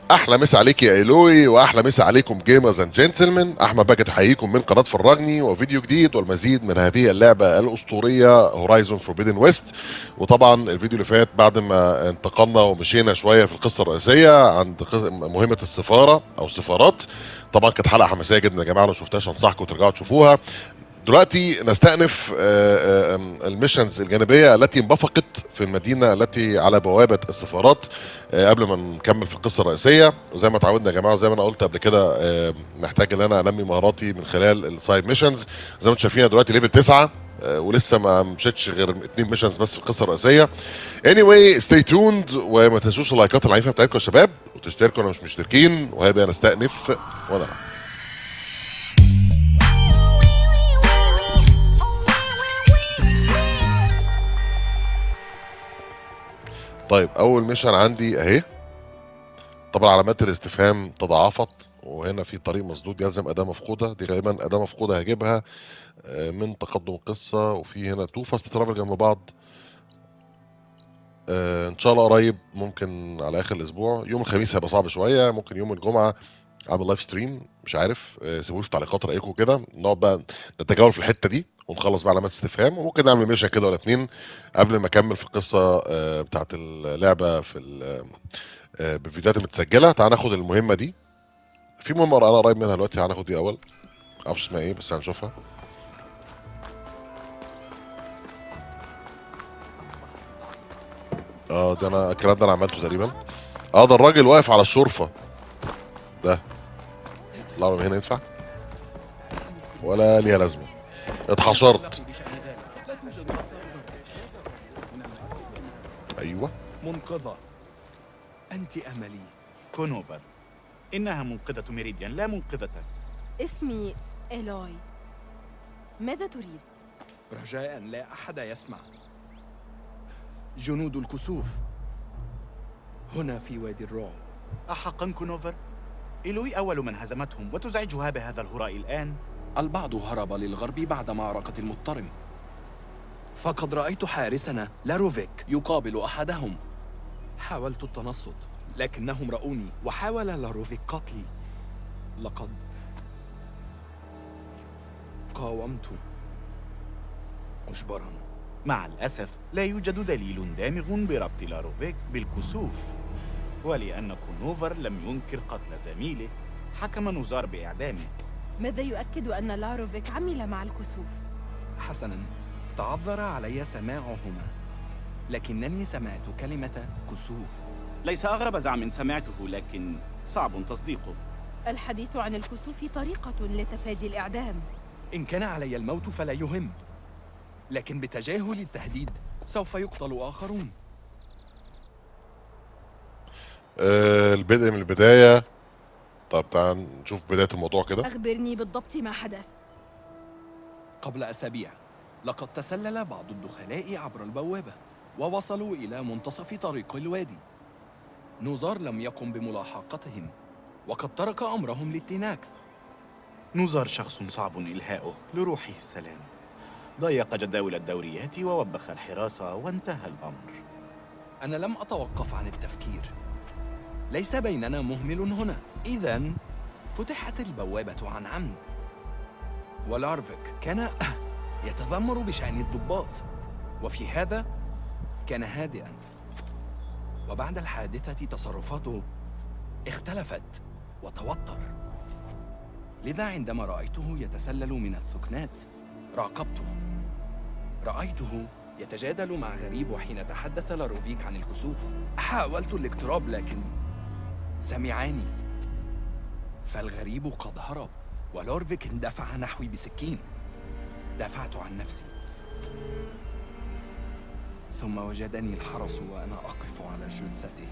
احلى مسا عليك يا ايلوي واحلى مسا عليكم جيمرز اند جنتلمان احمد باجد احييكم من قناه فرجني وفيديو جديد والمزيد من هذه اللعبه الاسطوريه هورايزون فوربيدن ويست وطبعا الفيديو اللي فات بعد ما انتقلنا ومشينا شويه في القصه الرئيسيه عند قص- مهمه السفاره او السفارات طبعا كانت حلقه حماسيه جدا يا جماعه لو شفتهاش انصحكم ترجعوا تشوفوها دلوقتي نستأنف آه، آه، الميشنز الجانبية التي انبثقت في المدينة التي على بوابة السفارات آه، قبل ما نكمل في القصة الرئيسية وزي ما اتعودنا يا جماعة زي ما انا قلت قبل كده آه، محتاج ان انا انمي مهاراتي من خلال السايد ميشنز زي ما انتم شايفين أنا دلوقتي ليفل 9 آه، ولسه ما مشيتش غير اتنين ميشنز بس في القصة الرئيسية anyway stay tuned وما تنسوش اللايكات العنيفة بتاعتكم يا شباب وتشتركوا لو مش مشتركين وهيبقى نستأنف وانا طيب اول ميشن عندي اهي طبعا علامات الاستفهام تضاعفت وهنا في طريق مسدود يلزم اداه مفقوده دي غالبا اداه مفقوده هجيبها آه، من تقدم القصه وفي هنا تو فاست ترافل جنب بعض آه، ان شاء الله قريب ممكن على اخر الاسبوع يوم الخميس هيبقى صعب شويه ممكن يوم الجمعه اعمل لايف ستريم مش عارف آه، سيبوا لي في التعليقات رايكم كده نقعد بقى نتجول في الحته دي ونخلص بقى علامات استفهام وممكن نعمل ميشن كده ولا اتنين قبل ما اكمل في القصه آه، بتاعت اللعبه في ال- آه، بالفيديوهات المتسجله تعال ناخد المهمه دي في مهمه انا قريب منها دلوقتي هناخد دي اول معرفش اسمها ايه بس هنشوفها اه ده انا الكلام ده انا عملته تقريبا اه ده الراجل واقف على الشرفه ده طلع من هنا ينفع ولا ليها لازمه اتحشرت ايوه منقذة أنت أملي كونوفر إنها منقذة ميريديان لا منقذتك اسمي إيلوي ماذا تريد؟ رجاء لا أحد يسمع جنود الكسوف هنا في وادي الرعب أحقا كونوفر؟ إيلوي أول من هزمتهم وتزعجها بهذا الهراء الآن البعض هرب للغرب بعد معركة المضطرم فقد رأيت حارسنا لاروفيك يقابل أحدهم حاولت التنصت لكنهم رأوني وحاول لاروفيك قتلي لقد قاومت مجبرا مع الأسف لا يوجد دليل دامغ بربط لاروفيك بالكسوف ولأن كونوفر لم ينكر قتل زميله حكم نزار بإعدامه ماذا يؤكد أن لاروفيك عمل مع الكسوف؟ حسنا تعذر علي سماعهما لكنني سمعت كلمة كسوف ليس أغرب زعم سمعته لكن صعب تصديقه الحديث عن الكسوف طريقة لتفادي الإعدام إن كان علي الموت فلا يهم لكن بتجاهل التهديد سوف يقتل آخرون آه البدء من البدايه طب تعال نشوف بدايه الموضوع كده أخبرني بالضبط ما حدث قبل أسابيع لقد تسلل بعض الدخلاء عبر البوابة ووصلوا إلى منتصف طريق الوادي نوزار لم يقم بملاحقتهم وقد ترك أمرهم للتناكث نزار شخص صعب إلهاؤه لروحه السلام ضيق جداول الدوريات ووبخ الحراسة وانتهى الأمر أنا لم أتوقف عن التفكير ليس بيننا مهمل هنا إذا فتحت البوابة عن عمد ولارفيك كان يتذمر بشأن الضباط وفي هذا كان هادئا وبعد الحادثة تصرفاته اختلفت وتوتر لذا عندما رأيته يتسلل من الثكنات راقبته رأيته يتجادل مع غريب وحين تحدث لاروفيك عن الكسوف حاولت الاقتراب لكن سمعاني فالغريب قد هرب ولورفيك اندفع نحوي بسكين دافعت عن نفسي ثم وجدني الحرس وأنا أقف على جثته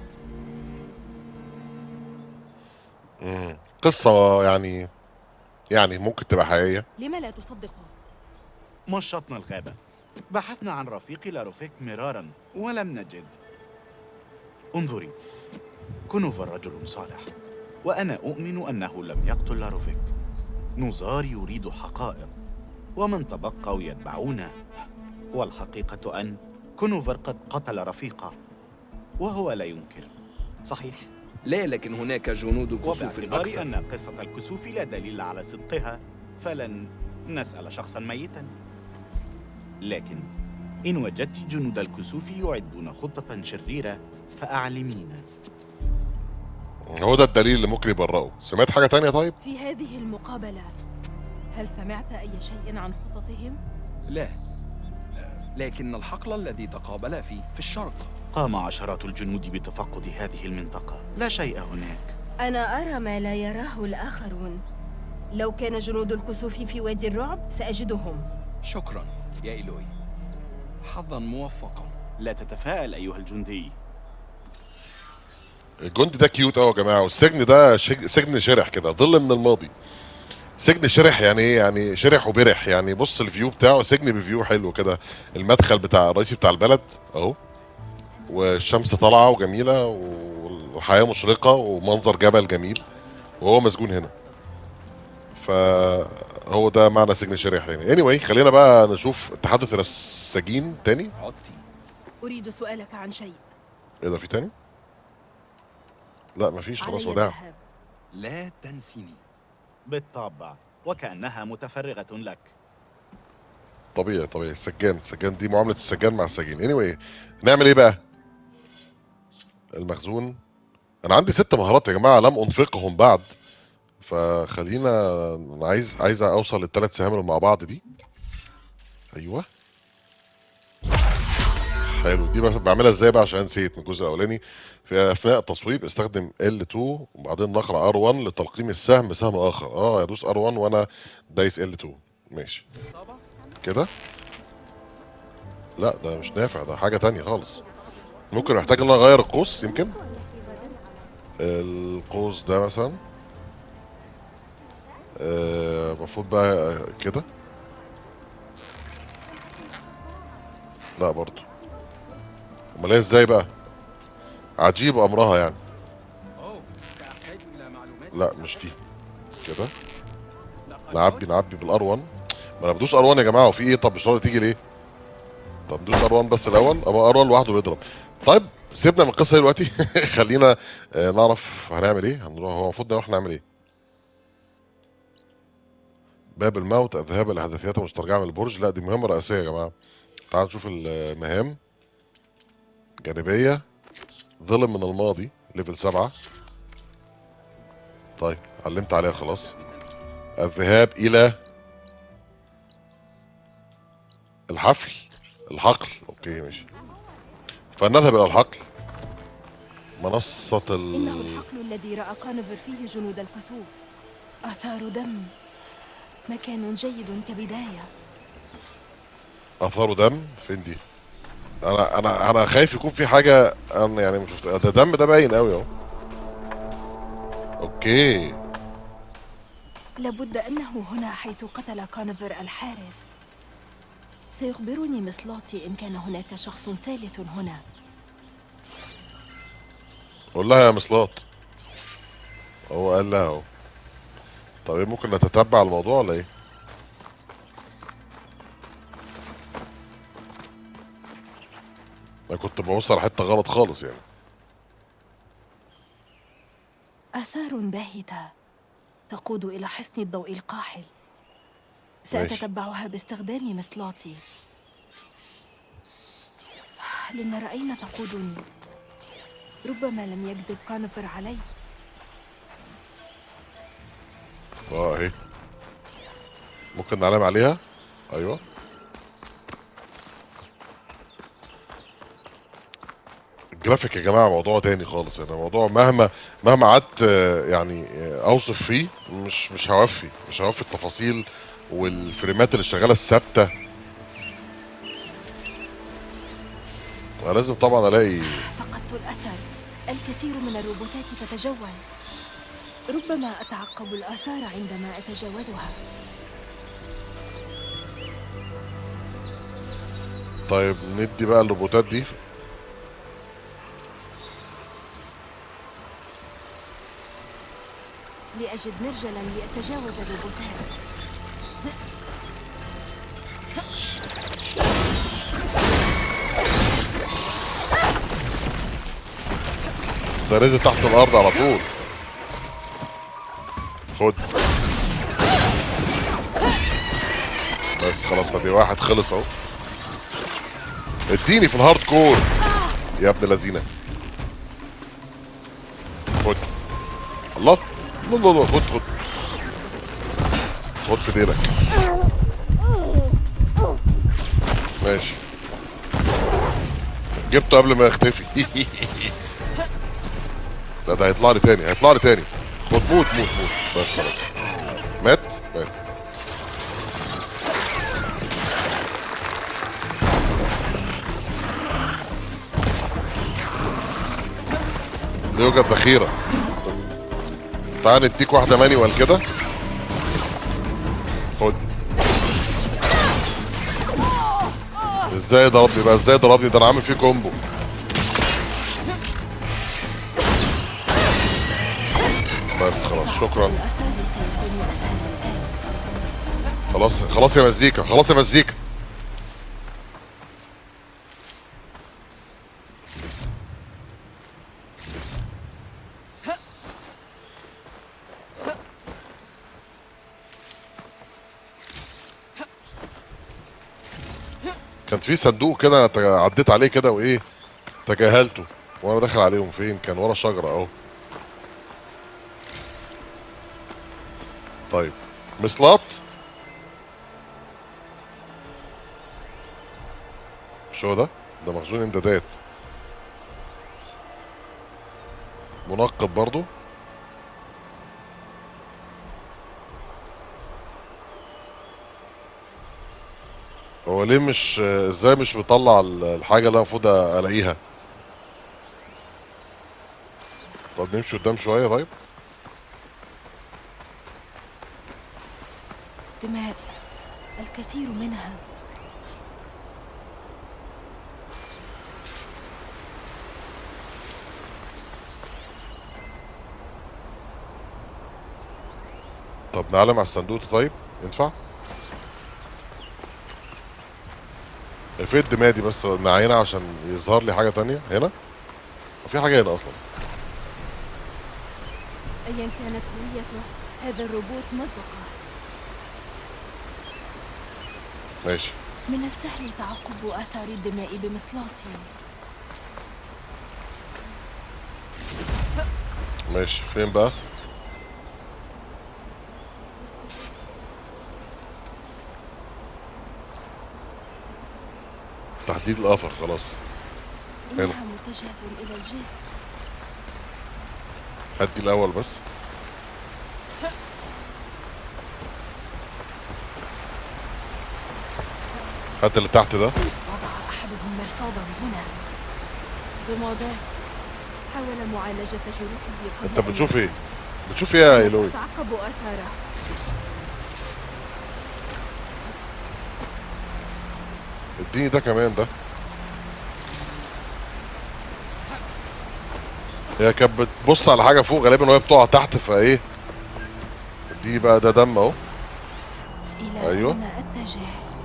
مم. قصه يعني يعني ممكن تبقى حقيقيه لما لا تصدقه؟ مشطنا الغابة بحثنا عن رفيقي لاروفيك مرارا ولم نجد انظري كونوفر رجل صالح وأنا أؤمن أنه لم يقتل لاروفيك نزار يريد حقائق ومن تبقوا يتبعونه والحقيقة أن كونوفر قد قتل رفيقه وهو لا ينكر صحيح لا لكن هناك جنود كسوف وباعتبار أكثر أن قصة الكسوف لا دليل على صدقها فلن نسأل شخصا ميتا لكن إن وجدت جنود الكسوف يعدون خطة شريرة فأعلمينا هو ده الدليل اللي ممكن يبرئه سمعت حاجه تانية طيب في هذه المقابلة هل سمعت أي شيء عن خططهم؟ لا لكن الحقل الذي تقابلا فيه في الشرق قام عشرات الجنود بتفقد هذه المنطقة لا شيء هناك أنا أرى ما لا يراه الآخرون لو كان جنود الكسوف في وادي الرعب سأجدهم شكرا يا إيلوي حظا موفقا لا تتفائل أيها الجندي الجندي ده كيوت قوي يا جماعه والسجن ده شج- سجن شرح كده ظل من الماضي سجن شرح يعني ايه يعني شرح وبرح يعني بص الفيو بتاعه سجن بفيو حلو كده المدخل بتاع الرئيسي بتاع البلد اهو والشمس طالعه وجميله والحياه مشرقه ومنظر جبل جميل وهو مسجون هنا فهو ده معنى سجن شرح يعني anyway خلينا بقى نشوف التحدث الى السجين تاني عدتي أريد سؤالك عن شيء ايه ده في تاني لا مفيش خلاص علي وداع الذهاب لا تنسيني بالطبع وكأنها متفرغة لك طبيعي طبيعي السجان السجان دي معاملة السجان مع السجين anyway نعمل ايه بقى المخزون انا عندي ست مهارات يا جماعة لم انفقهم بعد فخلينا انا عايز عايز اوصل للثلاث سهام اللي مع بعض دي ايوه حلو دي بس بعملها ازاي بقى عشان نسيت من الجزء الاولاني في اثناء التصويب استخدم L2 وبعدين نقرا R1 لتلقيم السهم بسهم اخر اه يدوس R1 وانا دايس L2 ماشي كده لا ده مش نافع ده حاجة تانية خالص ممكن محتاج ان انا اغير القوس يمكن القوس ده مثلا آه، المفروض بقى كده لا برضو امال هي ازاي بقى عجيب امرها يعني لا مش دي كده نعبي نعبي بالار 1 ما انا بدوس ار 1 يا جماعه وفي ايه طب مش راضي تيجي ليه طب ندوس ار 1 بس الاول اما ار 1 لوحده بيضرب طيب سيبنا من القصه دي دلوقتي خلينا آه، نعرف هنعمل ايه هنروح هو المفروض نروح نعمل ايه باب الموت الذهاب الى هدفيات المسترجعه من البرج لا دي مهمه رئيسيه يا جماعه تعالوا نشوف المهام جانبيه ظلم من الماضي ليفل 7 طيب علمت عليها خلاص الذهاب الى الحفل الحقل اوكي ماشي فنذهب الى الحقل منصة إنه ال الحقل الذي رأى كانفر فيه جنود الكسوف آثار دم مكان جيد كبداية اثار دم فين دي انا انا انا خايف يكون في حاجة انا يعني مش شفت ده دم ده باين قوي اهو اوكي لابد أنه هنا حيث قتل كانفر الحارس سيخبرني مصلاتي إن كان هناك شخص ثالث هنا قول لها يا مصلات هو قال لها اهو طب ايه ممكن نتتبع الموضوع ولا ايه انا كنت بوصل حته غلط خالص يعني آثار باهتة تقود إلى حصن الضوء القاحل سأتتبعها باستخدام مصلاتي لأن رأينا تقودني ربما لم يكذب كانفر علي اه اهي ممكن نعلم عليها ايوه الجرافيك يا جماعه موضوع تاني خالص يعني موضوع مهما مهما قعدت آه، يعني آه، اوصف فيه مش مش هوفي مش هوفي التفاصيل والفريمات اللي شغاله الثابته أنا لازم طبعا الاقي فقدت الأثر الكثير من الروبوتات تتجول ربما أتعقب الآثار عندما أتجاوزها طيب ندي بقى الروبوتات دي لأجد مرجلا لأتجاوز الروبوتات ده نزل تحت الارض على طول خد بس خلاص فدي واحد خلص اهو اديني في الهارد كور يا ابن اللذينه خد الله لا لا لا خد خد خد في ديلك ماشي جبته قبل ما يختفي لا ده هيطلع لي تاني هيطلع لي تاني خد موت موت موت بس خلاص مات مات دي يوجد ذخيرة تعال نديك واحدة مانيوال كده خد ازاي ضربني بقى ازاي ضربني ده انا عامل فيه كومبو بس خلاص شكرا الآثار سيكون أسهل الآن خلاص خلاص يا مزيكا خلاص يا مزيكا كان في صندوق كده انا تج- عديت عليه كده وايه تجاهلته وانا داخل عليهم فين كان ورا شجره اهو طيب مصلات شو ده ده مخزون امدادات منقب برضو هو ليه مش ازاي مش بيطلع ال- الحاجه اللي أنا المفروض الاقيها طب نمشي قدام شويه طيب دماء الكثير منها طب نعلم على الصندوق ده طيب ينفع فين الدماء دي بس نعينها عشان يظهر لي حاجه تانية هنا في حاجه هنا اصلا أيا كانت هويته هذا الروبوت مزقة ماشي من السهل تعقب آثار الدماء بمصلاتي ماشي فين بقى تحديد القفر خلاص حلو. إنها متجهة إلى الجسر هدي الاول بس هات اللي تحت ده وضع أحدهم مرصادا هنا ضمادات حاول معالجة جروحه قبل انت أن بتشوف ايه بتشوف ايه يا ايلوي تعقب آثاره اديني ده كمان ده هي كانت بتبص على حاجه فوق غالبا وهي بتقع تحت فايه دي بقى ده دم اهو إلى أيوة. أين أتجه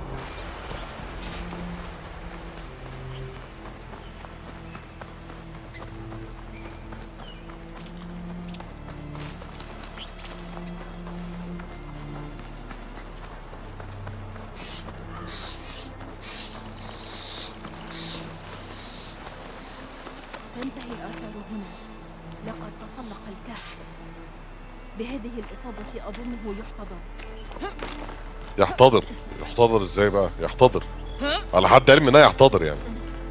تنتهي الآثار هنا لقد تسلق الكهف بهذه الإصابة أظنه يحتضر يحتضر يحتضر ازاي بقى يحتضر على حد علمي انها يحتضر يعني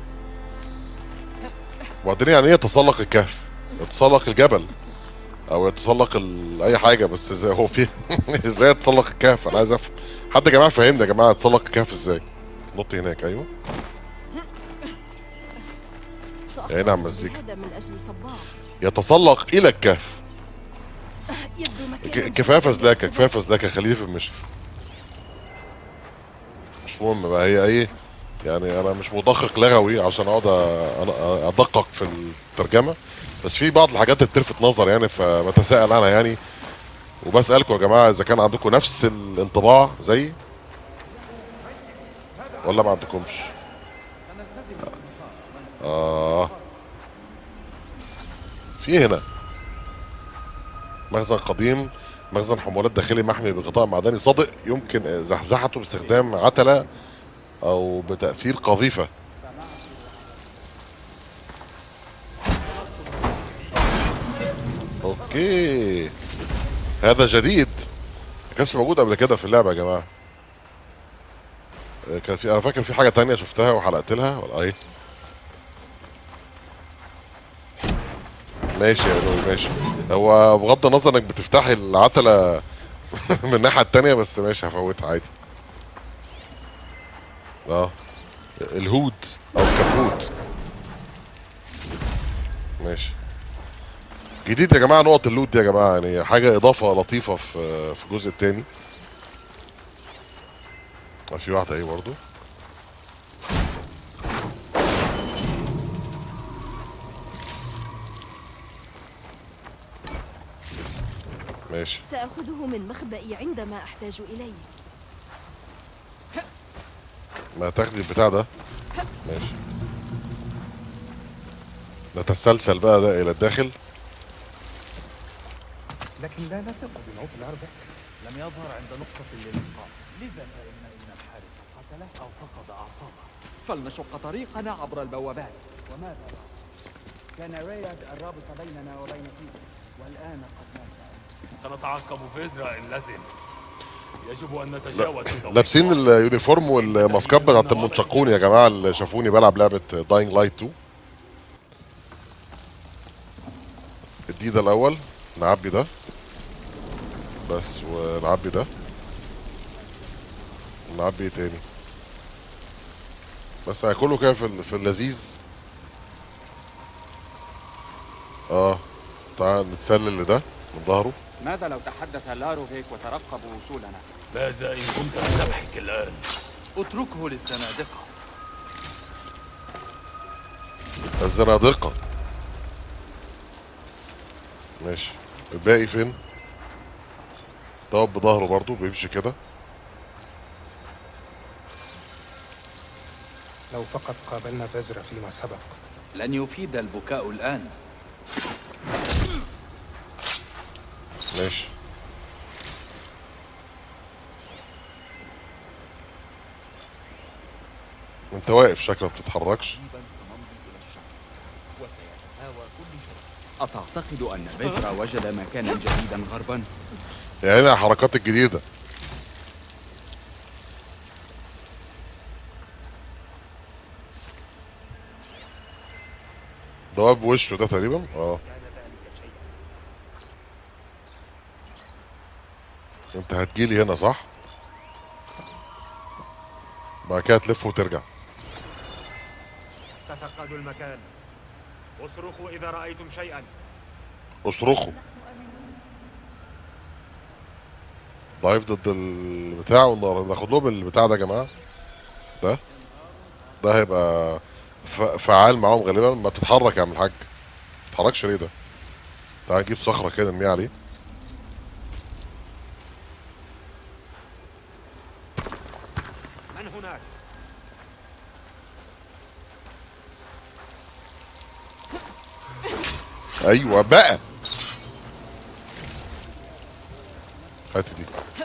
وبعدين يعني ايه يتسلق الكهف يتسلق الجبل او يتسلق ال... اي حاجه بس ازاي هو في ازاي يتسلق الكهف انا عايز افهم حد يا جماعه فهمني يا جماعه يتسلق الكهف ازاي نط هناك ايوه يا نعم مزيكا. هذا من أجل صباح يتسلق الى الكهف يبدو مكانا ك- كفايه جيدا فزلكه للاختبار. كفايه فزلكه خليه في المشي مش مهم بقى هي ايه يعني انا مش مدقق لغوي عشان اقعد أ- أنا- ادقق في الترجمه بس في بعض الحاجات اللي بتلفت نظر يعني فبتساءل عنها يعني وبسالكم يا جماعه اذا كان عندكم نفس الانطباع زي ولا ما عندكمش اه في إيه هنا مخزن قديم مخزن حمولات داخلي محمي بغطاء معدني صادق يمكن زحزحته باستخدام عتلة أو بتأثير قذيفة اوكي هذا جديد ما كانش موجود قبل كده في اللعبه يا جماعه آه، كان في انا فاكر في حاجه تانية شفتها وحلقت لها ولا ايه ماشي يا نور ماشي هو بغض النظر انك بتفتحي العتله من الناحيه التانية بس ماشي هفوتها عادي اه الهود او الكبوت ماشي جديد يا جماعه نقط اللوت دي يا جماعه يعني حاجه اضافه لطيفه في في الجزء الثاني في واحده ايه برضو ماشي سأخذه من مخبئي عندما أحتاج إليه ما تاخدي البتاع ده ماشي نتسلسل بقى ده الى الداخل لكن لا نثق بموت الأربع لم يظهر عند نقطة اللقاء لذا فإن إن الحارس قتله أو فقد أعصابه فلنشق طريقنا عبر البوابات وماذا بعد؟ كان رياد الرابط بيننا وبين فيزا والآن قد مات سنتعقب فيزرا إن لزم يجب أن نتجاوز التوقيت. لابسين اليونيفورم والماسكات بتاعت المنشقون يا جماعه اللي شافوني بلعب لعبه داينج لايت 2 ادي ده الاول نعبي ده بس ونعبي ده ونعبي ايه تاني بس هياكله كده في ال- في اللذيذ اه تعال نتسلل لده من ظهره ماذا لو تحدث لاروفيك وترقب وصولنا ماذا إن كنت بذبحك الآن؟ اتركه للزنادقة الزنادقة ماشي الباقي فين طب بظهره برضو بيمشي كده لو فقط قابلنا بذرة فيما سبق لن يفيد البكاء الآن ماشي انت واقف شكلك ما بتتحركش قريبا سنمضي إلى الشرق وسيتهاوى كل شيء أتعتقد أن بذرة وجد مكانا جديدا غربا؟ يعني هنا الحركات الجديدة ده واقف بوشه ده تقريبا اه انت هتجيلي هنا صح بعد كده تلف وترجع تفقدوا المكان اصرخوا إذا رأيتم شيئا اصرخوا ضعيف ضد البتاع والنار ناخد لهم البتاع ده يا جماعه ده ده هيبقى ف- فعال معاهم غالبا ما تتحرك يا عم الحاج ما تتحركش ليه ده تعال نجيب صخره كده نرميها عليه من هناك ايوه بقى هات دي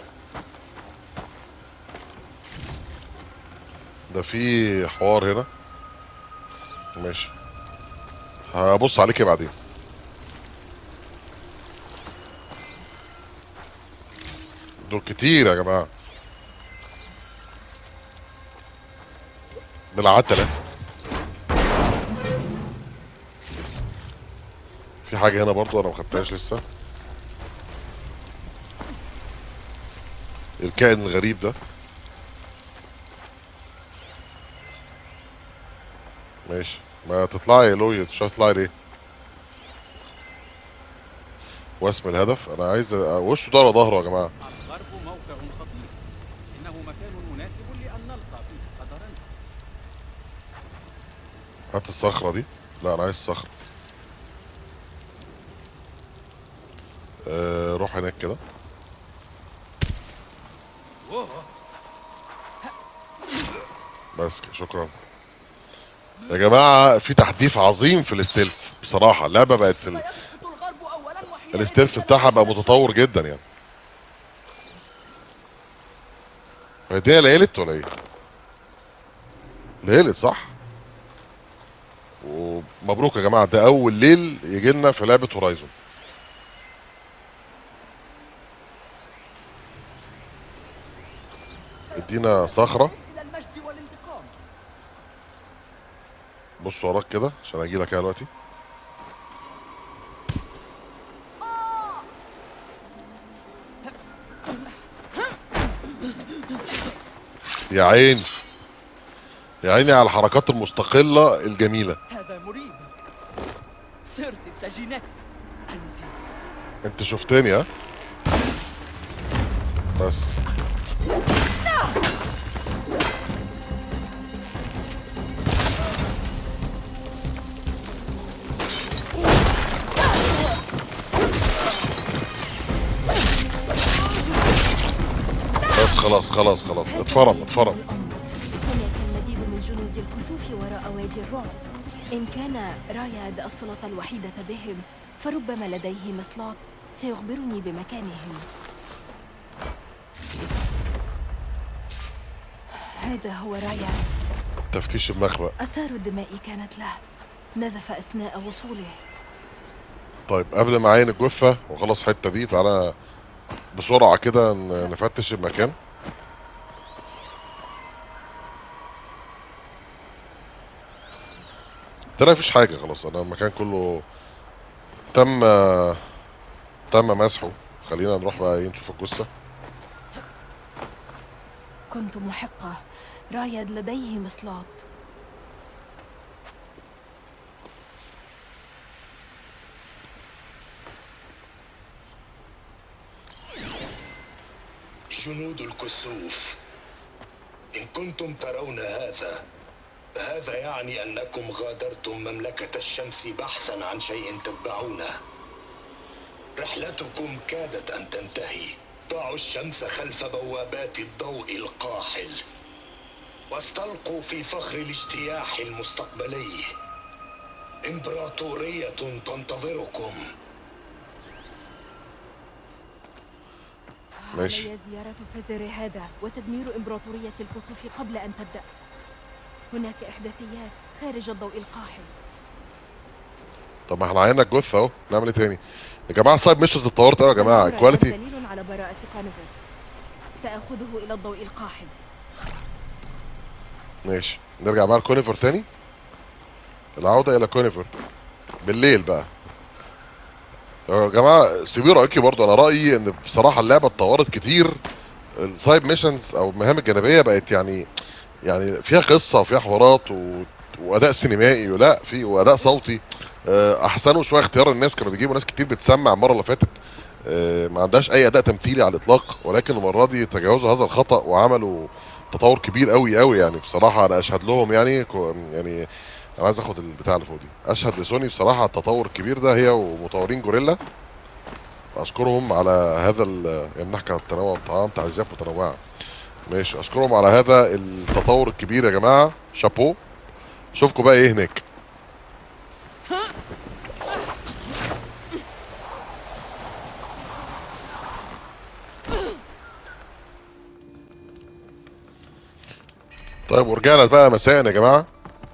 ده في حوار هنا ماشي هبص عليك بعدين دول كتير يا جماعه بالعتله في حاجه هنا برضو انا ما خدتهاش لسه الكائن الغريب ده ماشي ما تطلعي يا لوي مش هتطلعي ليه واسم الهدف انا عايز أ- وشه ضهر ظهره يا جماعه الغرب موقع خطير إنه مكان مناسب لأن نلقى فيه قدرا هات الصخره دي لا انا عايز صخره أه روح هناك كده بس كده، شكرا يا جماعه في تحديث عظيم في الستيلث بصراحه اللعبه بقت ال- الستيلث بتاعها بقى متطور جدا يعني هي الدنيا ليلت ولا ايه؟ ليلت صح؟ ومبروك يا جماعه ده اول ليل يجي لنا في لعبه هورايزون ادينا صخره إلى المجد والانتقام بص وراك كده عشان اجي لك دلوقتي يا عيني يا عيني على الحركات المستقلة الجميلة هذا مريب صرت سجينتي أنت انت شفتني ها بس بس خلاص خلاص خلاص اتفرم اتفرم هناك المزيد من جنود الكسوف وراء وادي الرعب إن كان راياد الصلة الوحيدة بهم فربما لديه مصلات سيخبرني بمكانهم هذا هو راياد تفتيش المخبأ أثار الدماء كانت له نزف أثناء وصوله طيب قبل ما اعين الجثة وخلاص الحتة دي تعالى بسرعة كده ن- نفتش المكان ترى مفيش حاجة خلاص انا المكان كله تم تم مسحه خلينا نروح بقى ايه نشوف الجثة كنت محقة رايد لديه مصلات جنود الكسوف إن كنتم ترون هذا هذا يعني أنكم غادرتم مملكة الشمس بحثا عن شيء تتبعونه رحلتكم كادت أن تنتهي ضعوا الشمس خلف بوابات الضوء القاحل واستلقوا في فخر الاجتياح المستقبلي إمبراطورية تنتظركم ماشي. علي زيارة فزر هذا وتدمير إمبراطورية الكسوف قبل أن تبدأ هناك إحداثيات خارج الضوء القاحل طب ما احنا عينا الجثة اهو نعمل ايه تاني يا جماعة السايد ميشنز اتطورت قوي يا جماعة ظهر الكواليتي دليل على براءة كانفر سأخذه إلى الضوء القاحل ماشي نرجع بقى لكونيفر تاني العودة إلى كونيفر بالليل بقى يا جماعة سيبوا رأيكي برضو أنا رأيي إن بصراحة اللعبة اتطورت كتير السايد ميشنز أو المهام الجانبية بقت يعني يعني فيها قصة وفيها حوارات و... وأداء سينمائي ولا في وأداء صوتي آه، أحسنوا شوية اختيار الناس كانوا بيجيبوا ناس كتير بتسمع المرة اللي فاتت آه، ما عندهاش أي أداء تمثيلي على الإطلاق ولكن المرة دي تجاوزوا هذا الخطأ وعملوا تطور كبير قوي قوي يعني بصراحه انا اشهد لهم يعني كو- يعني انا عايز اخد البتاع اللي فوق دي اشهد لسوني بصراحه على التطور الكبير ده هي ومطورين جوريلا اشكرهم على هذا ال- يعني بنحكي على التنوع بتاع تعزيات متنوعه ماشي اشكرهم على هذا التطور الكبير يا جماعه شابو اشوفكم بقى ايه هناك طيب ورجعنا بقى مساء يا جماعه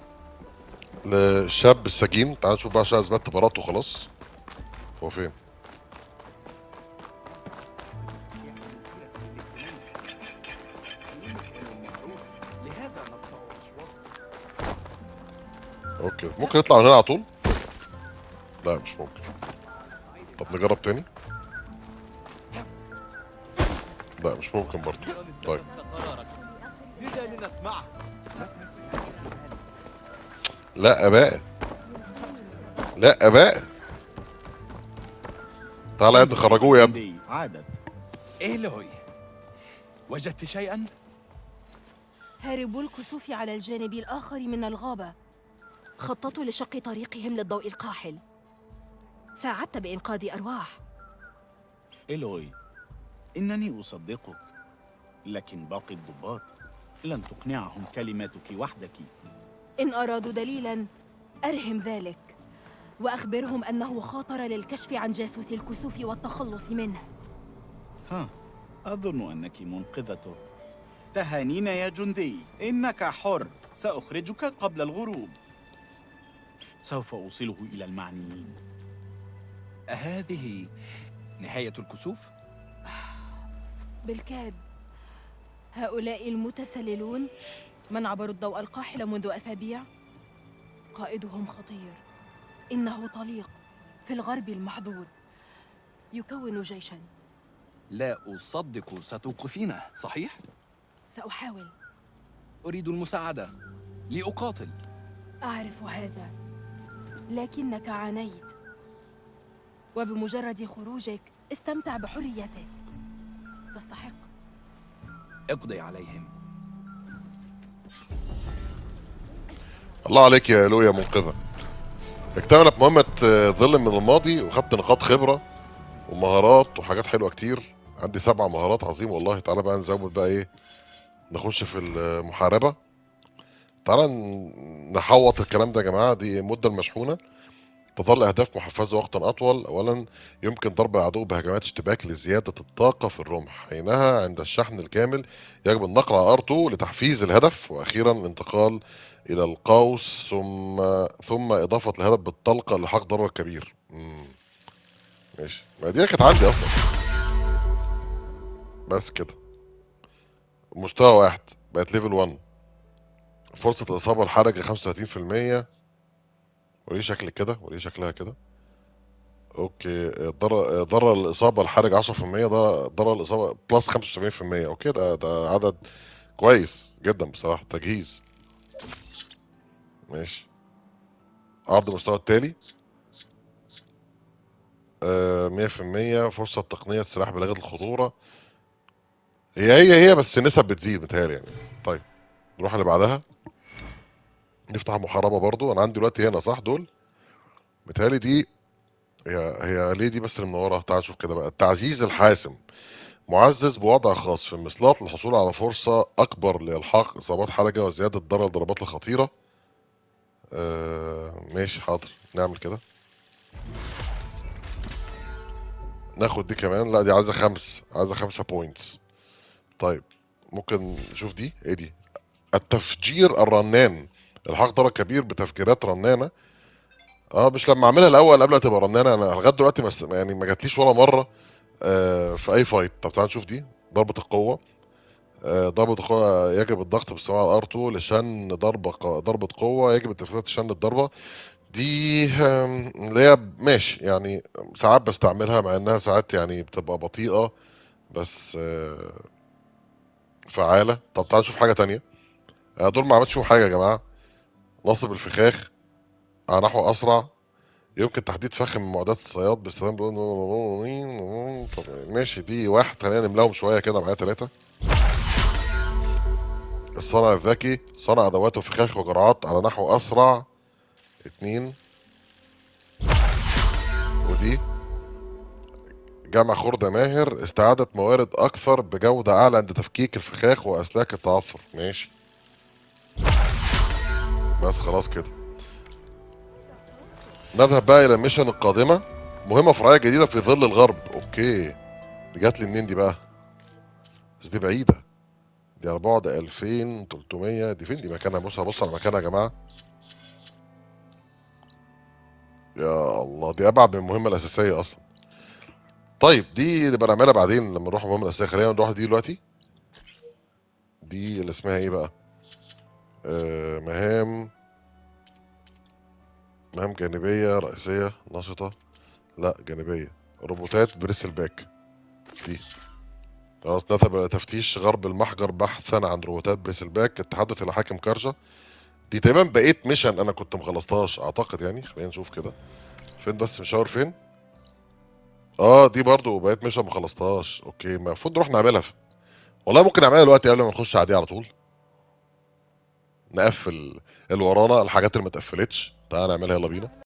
للشاب السجين تعال نشوف بقى عشان اثبت براءته خلاص هو فين لهذا نقطع أصوات اوكي ممكن يطلع من هنا على طول لا مش ممكن طب نجرب تاني لا مش ممكن برضه طيب لذا لنسمعه لا بقى لا بقى تعالى يا ابني خرجوه يا ابني عادت إيلوي وجدت شيئا؟ هاربوا الكسوف على الجانب الآخر من الغابة خططوا لشق طريقهم للضوء القاحل ساعدت بإنقاذ أرواح إلوي إنني أصدقك لكن باقي الضباط لن تقنعهم كلماتك وحدك إن أرادوا دليلا أرهم ذلك وأخبرهم أنه خاطر للكشف عن جاسوس الكسوف والتخلص منه ها أظن أنك منقذته تهانينا يا جندي إنك حر سأخرجك قبل الغروب سوف أوصله إلى المعنيين هذه نهاية الكسوف؟ بالكاد هؤلاء المتسللون من عبروا الضوء القاحل منذ أسابيع قائدهم خطير إنه طليق في الغرب المحظور يكون جيشا لا أصدق ستوقفينه صحيح؟ سأحاول أريد المساعدة لأقاتل أعرف هذا لكنك عانيت وبمجرد خروجك استمتع بحريتك تستحق اقضي عليهم الله عليك يا لو يا منقذة اكتملت مهمة آه، ظل من الماضي وخدت نقاط خبرة ومهارات وحاجات حلوة كتير عندي سبع مهارات عظيم والله تعالى بقى نزود بقى ايه نخش في المحاربة تعالى ن- نحوط الكلام ده يا جماعة دي المدة المشحونة تظل أهداف محفزة وقتا أطول أولا يمكن ضرب العدو بهجمات اشتباك لزيادة الطاقة في الرمح حينها عند الشحن الكامل يجب النقر على R2 لتحفيز الهدف وأخيرا الانتقال إلى القوس ثم ثم إضافة الهدف بالطلقة لحق ضرر كبير مم. ماشي ما دي كانت عندي أصلا بس كده مستوى واحد بقت ليفل 1 فرصة الإصابة الحرجة 35% وليه شكل كده وليه شكلها كده اوكي ضرر ضرر الاصابه الحرج 10% ده ضرر الاصابه بلس 75% اوكي ده ده عدد كويس جدا بصراحه تجهيز ماشي عرض المستوى التالي آه 100% فرصة تقنية سلاح بلاغة الخطورة هي هي هي بس النسب بتزيد متهيألي يعني طيب نروح اللي بعدها نفتح محاربة برضو أنا عندي دلوقتي هنا صح دول متهيألي دي هي هي ليه دي بس اللي منورة تعال نشوف كده بقى التعزيز الحاسم معزز بوضع خاص في المصلات للحصول على فرصة أكبر لإلحاق إصابات حرجة وزيادة ضرر الضربات الخطيرة آه ماشي حاضر نعمل كده ناخد دي كمان لا دي عايزة خمس عايزة خمسة بوينتس طيب ممكن نشوف دي ايه دي التفجير الرنان الحاق ضرر كبير بتفجيرات رنانة اه مش لما اعملها الاول قبل ما تبقى رنانة انا لغاية دلوقتي ما است- يعني ما جاتليش ولا مرة آه في اي فايت طب تعال نشوف دي ضربة القوة آه، ضربة القوة يجب الضغط باستمرار على R2 لشن ضربة ق- ضربة قوة يجب التفتات شن الضربة دي آم، اللي هي ماشي يعني ساعات بستعملها مع انها ساعات يعني بتبقى بطيئة بس آه، فعالة طب تعال نشوف حاجة تانية آه، دول ما عملتش فيهم حاجة يا جماعة نصب الفخاخ على نحو أسرع يمكن تحديد فخ من معدات الصياد باستخدام طب ماشي دي واحد خلينا نملاهم شوية كده معايا تلاتة الصنع الذكي صنع أدوات وفخاخ وجرعات على نحو أسرع اتنين ودي جمع خردة ماهر استعادة موارد أكثر بجودة أعلى عند تفكيك الفخاخ وأسلاك التعثر ماشي بس خلاص كده نذهب بقى إلى الميشن القادمة مهمة فرعية جديدة في ظل الغرب أوكي دي جات لي منين دي بقى بس دي بعيدة دي على بعد 2300 دي فين دي مكانها بص هبص على مكانها يا جماعة يا الله دي أبعد من المهمة الأساسية أصلا طيب دي نبقى نعملها بعدين لما نروح المهمة الأساسية خلينا نروح دي دلوقتي دي اللي اسمها ايه بقى آه مهام مهام جانبية رئيسية نشطة لا جانبية روبوتات بريسل باك دي خلاص نذهب إلى تفتيش غرب المحجر بحثا عن روبوتات بريسل باك التحدث إلى حاكم كارجا دي تقريبا بقيت ميشن أنا كنت مخلصتهاش أعتقد يعني خلينا نشوف كده فين بس مشاور فين اه دي برضو بقيت ميشن مخلصتهاش اوكي المفروض نروح نعملها في. والله ممكن نعملها دلوقتي قبل ما نخش على دي على طول نقفل اللي ورانا الحاجات اللي ما اتقفلتش تعالى نعملها يلا بينا